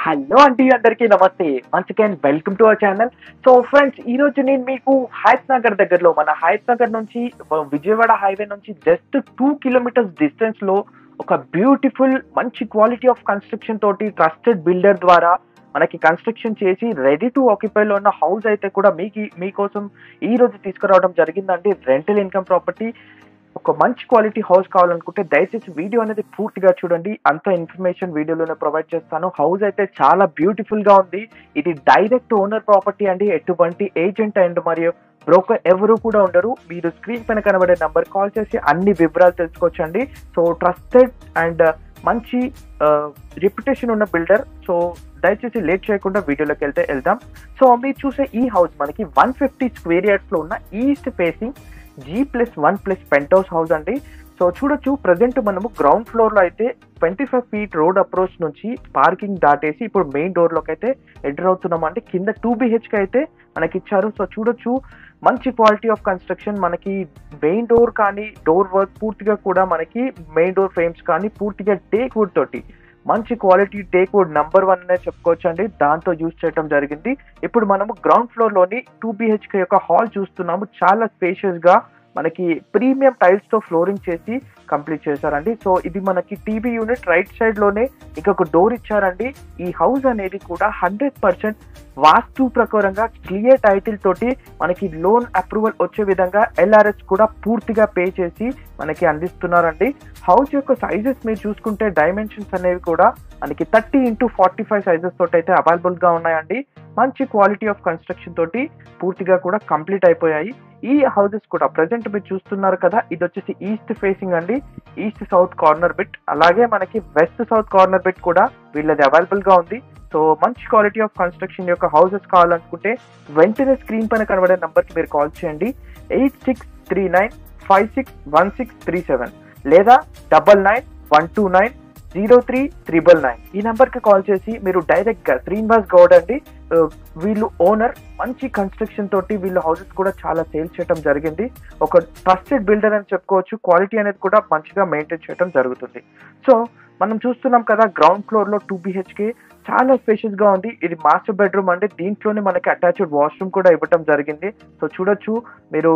hello అండి అందరికీ నమస్తే once again welcome to our channel so friends ఈ రోజు నేను మీకు హయత్ నగర్ దగ్గరలో మన హయత్ నగర్ నుంచి విజయవాడ హైవే నుంచి జస్ట్ టూ కిలోమీటర్స్ డిస్టెన్స్ లో ఒక బ్యూటిఫుల్ మంచి క్వాలిటీ ఆఫ్ కన్స్ట్రక్షన్ తోటి ట్రస్టెడ్ బిల్డర్ ద్వారా మనకి కన్స్ట్రక్షన్ చేసి రెడీ టు ఆక్యుపై లో ఉన్న హౌస్ అయితే కూడా మీకు మీకోసం ఈ రోజు తీసుకురావడం జరిగిందండి రెంటల్ ఇన్కమ్ ప్రాపర్టీ ఒక మంచి క్వాలిటీ హౌస్ కావాలనుకుంటే దయచేసి వీడియో అనేది పూర్తిగా చూడండి అంత ఇన్ఫర్మేషన్ వీడియోలోనే ప్రొవైడ్ చేస్తాను హౌస్ అయితే చాలా బ్యూటిఫుల్ గా ఉంది ఇది డైరెక్ట్ ఓనర్ ప్రాపర్టీ అండి ఎటువంటి ఏజెంట్ అండ్ మరియు బ్రోకర్ ఎవరు కూడా ఉండరు మీరు స్క్రీన్ పైన కనబడే నంబర్ కాల్ చేసి అన్ని వివరాలు తెలుసుకోవచ్చండి సో ట్రస్టెడ్ అండ్ మంచి రిప్యుటేషన్ ఉన్న బిల్డర్ సో దయచేసి లేట్ చేయకుండా వీడియోలోకి వెళ్తే వెళ్దాం సో మీరు చూసే ఈ హౌస్ మనకి వన్ ఫిఫ్టీ స్క్వేర్ యార్డ్స్ లో ఉన్న east facing G plus one plus penthouse house అండి సో చూడొచ్చు ప్రజెంట్ మనము గ్రౌండ్ ఫ్లోర్ లో అయితే twenty five feet road approach నుంచి పార్కింగ్ దాటేసి ఇప్పుడు మెయిన్ డోర్ లోకి అయితే ఎంటర్ అవుతున్నాం అంటే కింద టూ బిహెచ్కే అయితే మనకి ఇచ్చారు సో చూడొచ్చు మంచి క్వాలిటీ ఆఫ్ కన్స్ట్రక్షన్ మనకి మెయిన్ డోర్ కానీ డోర్ వర్క్ పూర్తిగా కూడా మనకి మెయిన్ డోర్ ఫ్రేమ్స్ కానీ పూర్తిగా టేక్ వుడ్ తోటి మంచి quality teak wood number one అనే చెప్పుకోవచ్చు అండి దాంతో యూజ్ చేయడం జరిగింది ఇప్పుడు మనము గ్రౌండ్ ఫ్లోర్ లోని టూ బిహెచ్కే యొక్క హాల్ చూస్తున్నాము చాలా స్పేషియస్ గా మనకి ప్రీమియం టైల్స్ తో ఫ్లోరింగ్ చేసి కంప్లీట్ చేశారండి సో ఇది మనకి టీవీ యూనిట్ రైట్ సైడ్ లోనే ఇంకొక డోర్ ఇచ్చారండి ఈ హౌస్ అనేది కూడా హండ్రెడ్ పర్సెంట్ వాస్తు ప్రకారంగా క్లియర్ టైటిల్ తోటి మనకి లోన్ అప్రూవల్ వచ్చే విధంగా ఎల్ఆర్ఎస్ కూడా పూర్తిగా పే చేసి మనకి అందిస్తున్నారండి హౌస్ యొక్క సైజెస్ మీరు చూసుకుంటే డైమెన్షన్స్ అనేవి కూడా మనకి thirty into forty five sizes తోటి అయితే అవైలబుల్ గా ఉన్నాయండి మంచి క్వాలిటీ ఆఫ్ కన్స్ట్రక్షన్ తోటి పూర్తిగా కూడా కంప్లీట్ అయిపోయాయి ఈ హౌసెస్ కూడా ప్రజెంట్ మీరు చూస్తున్నారు కదా ఇది వచ్చేసి ఈస్ట్ ఫేసింగ్ అండి ఈస్ట్ సౌత్ కార్నర్ బిట్ అలాగే మనకి వెస్ట్ సౌత్ కార్నర్ బిట్ కూడా వీళ్ళది అవైలబుల్ గా ఉంది సో మంచి క్వాలిటీ ఆఫ్ కన్స్ట్రక్షన్ యొక్క హౌసెస్ కావాలనుకుంటే వెంటనే స్క్రీన్ పైన కనబడే నంబర్కి మీరు కాల్ చేయండి eight six three nine five six one six three seven లేదా double nine one two nine zero three triple nine ఈ నెంబర్ కి కాల్ చేసి మీరు డైరెక్ట్ గా శ్రీనివాస్ గౌడ్ అండి వీళ్ళు ఓనర్ మంచి కన్స్ట్రక్షన్ తోటి వీళ్ళు హౌసెస్ కూడా చాలా సేల్ చేయడం జరిగింది ఒక ట్రస్టెడ్ బిల్డర్ అని చెప్పుకోవచ్చు క్వాలిటీ అనేది కూడా మంచిగా మెయింటైన్ చేయడం జరుగుతుంది సో మనం చూస్తున్నాం కదా గ్రౌండ్ ఫ్లోర్ లో టూ బిహెచ్కే చాలా స్పేషియస్ గా ఉంది ఇది మాస్టర్ బెడ్రూమ్ అంటే దీంట్లోనే మనకి అటాచ్డ్ వాష్రూమ్ కూడా ఇవ్వటం జరిగింది సో చూడొచ్చు మీరు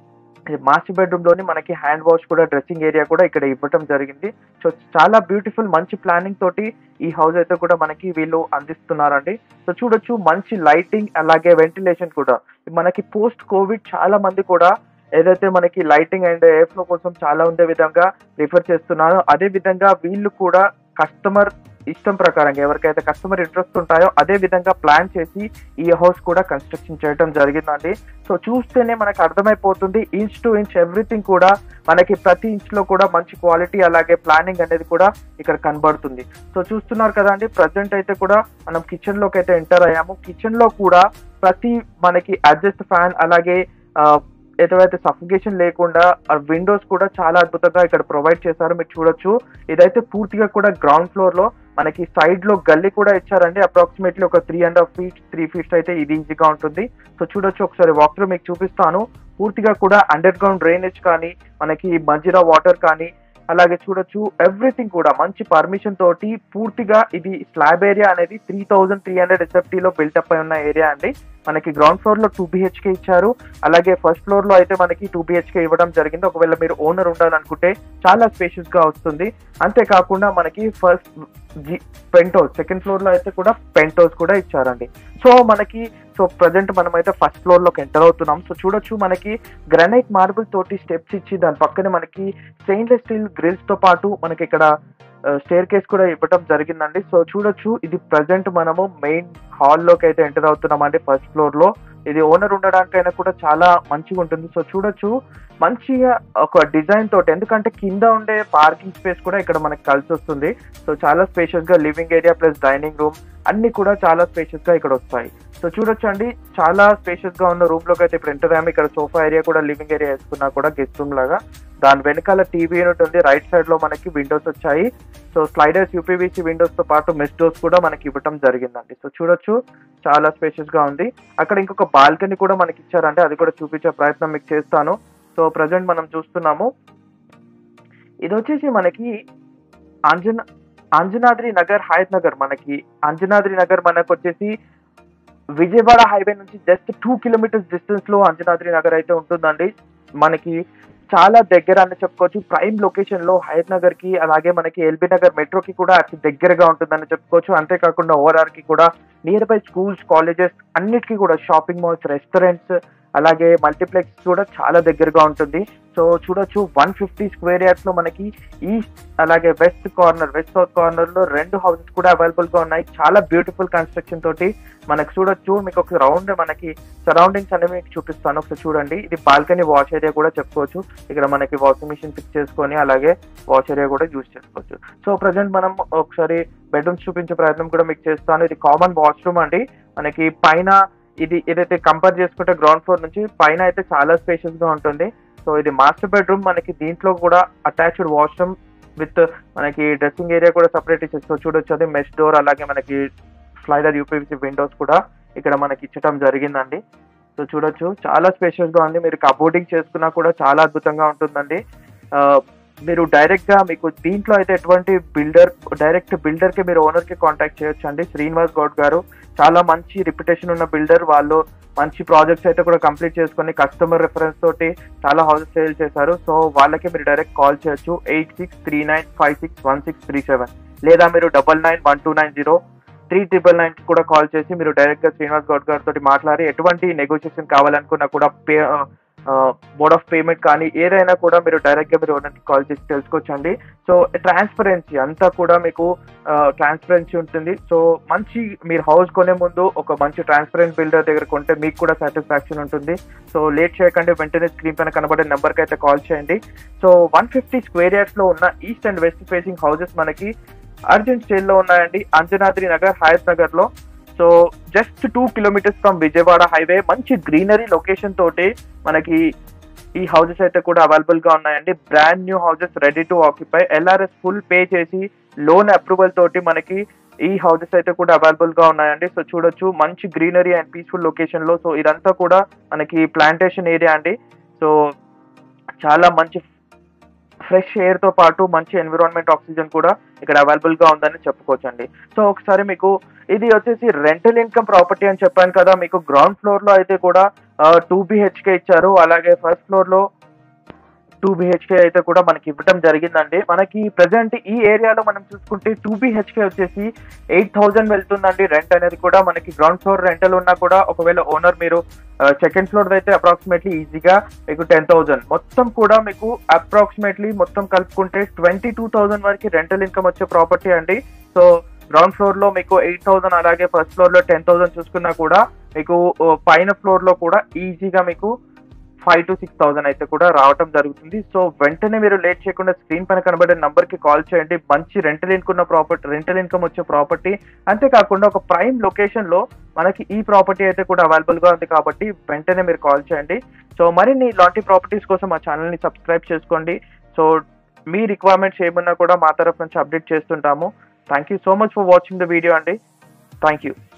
మాస్టర్ బెడ్రూమ్ లోని మనకి హ్యాండ్ వాష్ కూడా డ్రెస్సింగ్ ఏరియా కూడా ఇక్కడ ఇవ్వటం జరిగింది సో చాలా బ్యూటిఫుల్ మంచి ప్లానింగ్ తోటి ఈ హౌస్ అయితే కూడా మనకి వీళ్ళు అందిస్తున్నారండి సో చూడొచ్చు మంచి లైటింగ్ అలాగే వెంటిలేషన్ కూడా మనకి పోస్ట్ కోవిడ్ చాలా మంది కూడా ఏదైతే మనకి లైటింగ్ అండ్ ఎయిర్ ఫ్లో కోసం చాలా ఉండే విధంగా రిఫర్ చేస్తున్నారో అదే విధంగా వీళ్ళు కూడా కస్టమర్ ఇష్టం ప్రకారంగా ఎవరికైతే కస్టమర్ ఇంట్రెస్ట్ ఉంటాయో అదే విధంగా ప్లాన్ చేసి ఈ హౌస్ కూడా కన్స్ట్రక్షన్ చేయడం జరిగిందండి సో చూస్తేనే మనకు అర్థమైపోతుంది ఇంచ్ టు ఇంచ్ ఎవ్రీథింగ్ కూడా మనకి ప్రతి ఇంచ్ లో కూడా మంచి క్వాలిటీ అలాగే ప్లానింగ్ అనేది కూడా ఇక్కడ కనబడుతుంది సో చూస్తున్నారు కదా అండి ప్రజెంట్ అయితే కూడా మనం కిచెన్ లోకి అయితే ఎంటర్ అయ్యాము కిచెన్ లో కూడా ప్రతి మనకి అడ్జస్ట్ ఫ్యాన్ అలాగే ఏదైతే సఫికేషన్ లేకుండా విండోస్ కూడా చాలా అద్భుతంగా ఇక్కడ ప్రొవైడ్ చేశారు మీరు చూడొచ్చు ఇదైతే పూర్తిగా కూడా గ్రౌండ్ ఫ్లోర్ లో మనకి సైడ్ లో గల్లీ కూడా ఇచ్చారండి అప్రాక్సిమేట్లీ ఒక three and half feet three feets అయితే ఇది ఈజీగా ఉంటుంది సో చూడొచ్చు ఒకసారి వాక్ త్రూ మీకు చూపిస్తాను పూర్తిగా కూడా అండర్ గ్రౌండ్ డ్రైనేజ్ కానీ మనకి మజిరా వాటర్ కానీ అలాగే చూడొచ్చు ఎవ్రీథింగ్ కూడా మంచి పర్మిషన్ తోటి పూర్తిగా ఇది స్లాబ్ ఏరియా అనేది త్రీ థౌజండ్ త్రీ హండ్రెడ్ ఎస్ఎఫ్టీలో బిల్టప్ అయి ఉన్న ఏరియా అండి మనకి గ్రౌండ్ ఫ్లోర్ లో టూ బిహెచ్కే ఇచ్చారు అలాగే ఫస్ట్ ఫ్లోర్ లో అయితే మనకి టూ బిహెచ్కే ఇవ్వడం జరిగింది ఒకవేళ మీరు ఓనర్ ఉండాలనుకుంటే చాలా స్పేషియస్ గా వస్తుంది అంతేకాకుండా మనకి first G penthouse second floor లో అయితే కూడా పెంట్ హౌస్ కూడా ఇచ్చారండి సో మనకి సో ప్రజెంట్ మనం అయితే ఫస్ట్ ఫ్లోర్ లోకి ఎంటర్ అవుతున్నాం సో చూడొచ్చు మనకి గ్రానైట్ మార్బుల్ తోటి స్టెప్స్ ఇచ్చి దాని పక్కనే మనకి స్టెయిన్లెస్ స్టీల్ గ్రిల్స్ తో పాటు మనకి ఇక్కడ స్టేర్ కేస్ కూడా ఇవ్వడం జరిగిందండి సో చూడొచ్చు ఇది ప్రజెంట్ మనము మెయిన్ హాల్ లోకి అయితే ఎంటర్ అవుతున్నాం అండి ఫస్ట్ ఫ్లోర్ లో ఇది ఓనర్ ఉండడానికైనా కూడా చాలా మంచిగా ఉంటుంది సో చూడొచ్చు మంచిగా ఒక డిజైన్ తోటి ఎందుకంటే కింద ఉండే పార్కింగ్ స్పేస్ కూడా ఇక్కడ మనకి కలిసి వస్తుంది సో చాలా స్పేషియస్ గా living area plus dining room అన్ని కూడా చాలా స్పేషియస్ గా ఇక్కడ వస్తాయి సో చూడొచ్చు అండి చాలా స్పేషియస్ గా ఉన్న రూమ్ లోకి అయితే ఇప్పుడు ఎంటర్ అయ్యాము ఇక్కడ సోఫా ఏరియా కూడా లివింగ్ ఏరియా వేసుకున్నా కూడా గెస్ట్ రూమ్ లాగా దాని వెనకాల టీవీ యూనిట్ ఉంది రైట్ సైడ్ లో మనకి విండోస్ వచ్చాయి సో స్లైడర్స్ యూపీవీసీ విండోస్ తో పాటు మెస్ డోర్స్ కూడా మనకి ఇవ్వటం జరిగిందండి సో చూడొచ్చు చాలా స్పేషియస్ గా ఉంది అక్కడ ఇంకొక బాల్కనీ కూడా మనకి ఇచ్చారంటే అది కూడా చూపించే ప్రయత్నం మీకు చేస్తాను సో ప్రజెంట్ మనం చూస్తున్నాము ఇది వచ్చేసి మనకి ఆంజన అంజనాద్రి నగర్ హయత్ నగర్ మనకి అంజనాద్రి నగర్ మనకు వచ్చేసి విజయవాడ హైవే నుంచి జస్ట్ టూ కిలోమీటర్స్ డిస్టెన్స్ లో అంజనాద్రి నగర్ అయితే ఉంటుందండి మనకి చాలా దగ్గర అని చెప్పుకోవచ్చు ప్రైమ్ లొకేషన్ లో హయత్ నగర్ కి అలాగే మనకి ఎల్బీ నగర్ మెట్రోకి కూడా అతి దగ్గరగా ఉంటుందని చెప్పుకోవచ్చు అంతేకాకుండా ఓఆర్ఆర్ కి కూడా నియర్ బై స్కూల్స్ కాలేజెస్ అన్నిటికీ కూడా షాపింగ్ మాల్స్ రెస్టారెంట్స్ అలాగే మల్టీప్లెక్స్ కూడా చాలా దగ్గరగా ఉంటుంది సో చూడొచ్చు వన్ ఫిఫ్టీ స్క్వేర్ యార్డ్స్ లో మనకి ఈస్ట్ అలాగే west corner west south corner లో రెండు హౌసెస్ కూడా అవైలబుల్ గా ఉన్నాయి చాలా బ్యూటిఫుల్ కన్స్ట్రక్షన్ తోటి మనకు చూడొచ్చు మీకు ఒక రౌండ్ మనకి సరౌండింగ్స్ అనేవి మీకు చూపిస్తాను ఒకసారి చూడండి ఇది బాల్కనీ వాష్ ఏరియా కూడా చెప్పుకోవచ్చు ఇక్కడ మనకి వాషింగ్ మిషన్ ఫిక్స్ చేసుకొని అలాగే వాష్ ఏరియా కూడా యూజ్ చేసుకోవచ్చు సో ప్రజెంట్ మనం ఒకసారి బెడ్రూమ్స్ చూపించే ప్రయత్నం కూడా మీకు చేస్తాను ఇది కామన్ వాష్రూమ్ అండి మనకి పైన ఇది ఏదైతే కంపేర్ చేసుకుంటే గ్రౌండ్ ఫ్లోర్ నుంచి పైన అయితే చాలా స్పేషియస్ గా ఉంటుంది సో ఇది మాస్టర్ బెడ్రూమ్ మనకి దీంట్లో కూడా అటాచ్డ్ వాష్రూమ్ విత్ మనకి డ్రెస్సింగ్ ఏరియా కూడా సపరేట్ ఇచ్చేసి చూడొచ్చు అది మెష్ డోర్ అలాగే మనకి స్లైడర్ యూపీవీసీ విండోస్ కూడా ఇక్కడ మనకి ఇచ్చటం జరిగిందండి సో చూడొచ్చు చాలా స్పేషియస్ గా ఉంది మీరు కబోర్డింగ్ చేసుకున్నా కూడా చాలా అద్భుతంగా ఉంటుందండి ఆ, మీరు డైరెక్ట్ గా మీకు దీంట్లో అయితే ఎటువంటి బిల్డర్ డైరెక్ట్ బిల్డర్ కి మీరు ఓనర్ కి కాంటాక్ట్ చేయొచ్చు అండి శ్రీనివాస్ గౌడ్ గారు చాలా మంచి రిప్యుటేషన్ ఉన్న బిల్డర్ వాళ్ళు మంచి ప్రాజెక్ట్స్ అయితే కూడా కంప్లీట్ చేసుకొని కస్టమర్ రెఫరెన్స్ తోటి చాలా హౌసెస్ సేల్ చేశారు సో వాళ్ళకి మీరు డైరెక్ట్ కాల్ చేయొచ్చు eight six three nine five six one six three seven లేదా మీరు double nine one two nine zero three triple nine కూడా కాల్ చేసి మీరు డైరెక్ట్ గా శ్రీనివాస్ గౌడ్ గారితో మాట్లాడి ఎటువంటి నెగోషియేషన్ కావాలనుకున్నా కూడా పే మోడ్ ఆఫ్ పేమెంట్ కానీ ఏదైనా కూడా మీరు డైరెక్ట్ గా మీరు ఓనర్కి కాల్ చేసి తెలుసుకోవచ్చండి సో ట్రాన్స్పరెన్సీ అంతా కూడా మీకు ట్రాన్స్పరెన్సీ ఉంటుంది సో మంచి మీరు హౌస్ కొనే ముందు ఒక మంచి ట్రాన్స్పరెంట్ బిల్డర్ దగ్గర కొంటే మీకు కూడా సాటిస్ఫాక్షన్ ఉంటుంది సో లేట్ చేయకండి వెంటనే స్క్రీన్ పైన కనబడే నెంబర్కి అయితే కాల్ చేయండి so one fifty square yards లో ఉన్న east and west facing houses మనకి అర్జెంట్ స్టేల్ లో ఉన్నాయండి అంజనాద్రి నగర్ హయత్ నగర్ లో so just two kilometres from Vijayawada highway మంచి గ్రీనరీ లొకేషన్ తోటి మనకి ఈ హౌసెస్ అయితే కూడా అవైలబుల్ గా ఉన్నాయండి brand new houses ready to occupy LRS full pay చేసి లోన్ అప్రూవల్ తోటి మనకి ఈ హౌసెస్ అయితే కూడా అవైలబుల్ గా ఉన్నాయండి సో చూడొచ్చు మంచి గ్రీనరీ అండ్ పీస్ఫుల్ లొకేషన్ లో సో ఇదంతా కూడా మనకి ప్లాంటేషన్ ఏరియా అండి సో చాలా మంచి ఫ్రెష్ ఎయిర్ తో పాటు మంచి ఎన్విరాన్మెంట్ ఆక్సిజన్ కూడా ఇక్కడ అవైలబుల్ గా ఉందని చెప్పుకోవచ్చు అండి సో ఒకసారి మీకు ఇది వచ్చేసి రెంటల్ ఇన్కమ్ ప్రాపర్టీ అని చెప్పాను కదా మీకు గ్రౌండ్ ఫ్లోర్ లో అయితే కూడా టూ బిహెచ్కే ఇచ్చారు అలాగే ఫస్ట్ ఫ్లోర్ లో టూ బిహెచ్కే అయితే కూడా మనకి ఇవ్వటం జరిగిందండి మనకి ప్రజెంట్ ఈ ఏరియాలో మనం చూసుకుంటే టూ బిహెచ్కే వచ్చేసి ఎయిట్ థౌజండ్ వెళ్తుందండి రెంట్ అనేది కూడా మనకి గ్రౌండ్ ఫ్లోర్ రెంటల్ ఉన్నా కూడా ఒకవేళ ఓనర్ మీరు సెకండ్ ఫ్లోర్ అయితే అప్రాక్సిమేట్లీ ఈజీగా మీకు టెన్ థౌజండ్ మొత్తం కూడా మీకు అప్రాక్సిమేట్లీ మొత్తం కలుపుకుంటే ట్వంటీ టూ థౌజండ్ వరకు రెంటల్ ఇన్కమ్ వచ్చే ప్రాపర్టీ అండి సో గ్రౌండ్ ఫ్లోర్ లో మీకు ఎయిట్ థౌసండ్ అలాగే ఫస్ట్ ఫ్లోర్ లో టెన్ థౌసండ్ చూసుకున్నా కూడా మీకు ఓ, పైన ఫ్లోర్ లో కూడా ఈజీగా మీకు ఫైవ్ టు సిక్స్ థౌసండ్ అయితే కూడా రావటం జరుగుతుంది సో వెంటనే మీరు లేట్ చేయకుండా స్క్రీన్ పైన కనబడే నంబర్ కి కాల్ చేయండి మంచి రెంటల్ ఇన్కున్న ప్రాపర్టీ రెంటల్ ఇన్కమ్ వచ్చే ప్రాపర్టీ అంతేకాకుండా ఒక ప్రైమ్ లొకేషన్ లో మనకి ఈ ప్రాపర్టీ అయితే కూడా అవైలబుల్ గా ఉంది కాబట్టి వెంటనే మీరు కాల్ చేయండి సో మరిన్ని ఇలాంటి ప్రాపర్టీస్ కోసం మా ఛానల్ ని సబ్స్క్రైబ్ చేసుకోండి సో మీ రిక్వైర్మెంట్స్ ఏమన్నా కూడా మా తరఫు నుంచి అప్డేట్ చేస్తుంటాము thank you so much for watching the video అండి థ్యాంక్ యూ